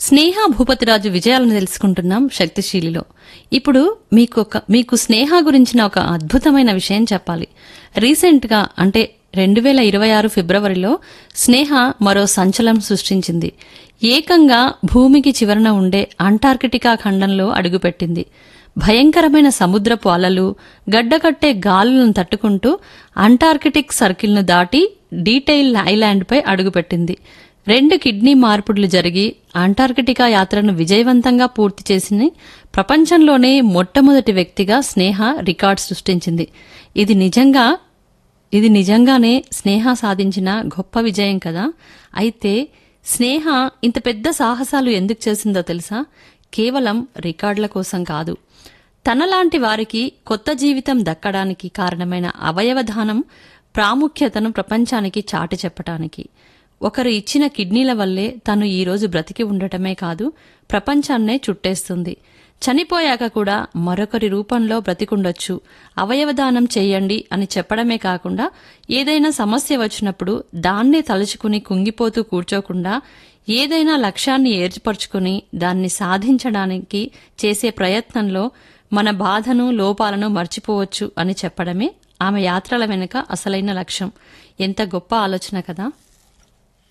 స్నేహ భూపతిరాజు విజయాలను తెలుసుకుంటున్నాం శక్తిశీలిలో ఇప్పుడు మీకు ఒక మీకు స్నేహ గురించిన ఒక అద్భుతమైన విషయం చెప్పాలి రీసెంట్గా అంటే రెండు వేల ఇరవై ఆరు ఫిబ్రవరిలో స్నేహ మరో సంచలనం సృష్టించింది ఏకంగా భూమికి చివరన ఉండే అంటార్కిటికా ఖండంలో అడుగుపెట్టింది భయంకరమైన సముద్రపు అలలు గడ్డకట్టే గాలులను తట్టుకుంటూ అంటార్కిటిక్ సర్కిల్ను దాటి డీటెయిల్ ఐలాండ్పై అడుగుపెట్టింది రెండు కిడ్నీ మార్పుడులు జరిగి అంటార్కిటికా యాత్రను విజయవంతంగా పూర్తి చేసిన ప్రపంచంలోనే మొట్టమొదటి వ్యక్తిగా స్నేహ రికార్డ్ సృష్టించింది ఇది నిజంగా ఇది నిజంగానే స్నేహ సాధించిన గొప్ప విజయం కదా అయితే స్నేహ ఇంత పెద్ద సాహసాలు ఎందుకు చేసిందో తెలుసా కేవలం రికార్డుల కోసం కాదు తనలాంటి వారికి కొత్త జీవితం దక్కడానికి కారణమైన అవయవదానం ప్రాముఖ్యతను ప్రపంచానికి చాటి చెప్పటానికి ఒకరు ఇచ్చిన కిడ్నీల వల్లే తను ఈరోజు బ్రతికి ఉండటమే కాదు ప్రపంచాన్నే చుట్టేస్తుంది చనిపోయాక కూడా మరొకరి రూపంలో బ్రతికుండొచ్చు అవయవదానం చేయండి అని చెప్పడమే కాకుండా ఏదైనా సమస్య వచ్చినప్పుడు దాన్నే తలుచుకుని కుంగిపోతూ కూర్చోకుండా ఏదైనా లక్ష్యాన్ని ఏర్పరచుకుని దాన్ని సాధించడానికి చేసే ప్రయత్నంలో మన బాధను లోపాలను మర్చిపోవచ్చు అని చెప్పడమే ఆమె యాత్రల వెనుక అసలైన లక్ష్యం ఎంత గొప్ప ఆలోచన కదా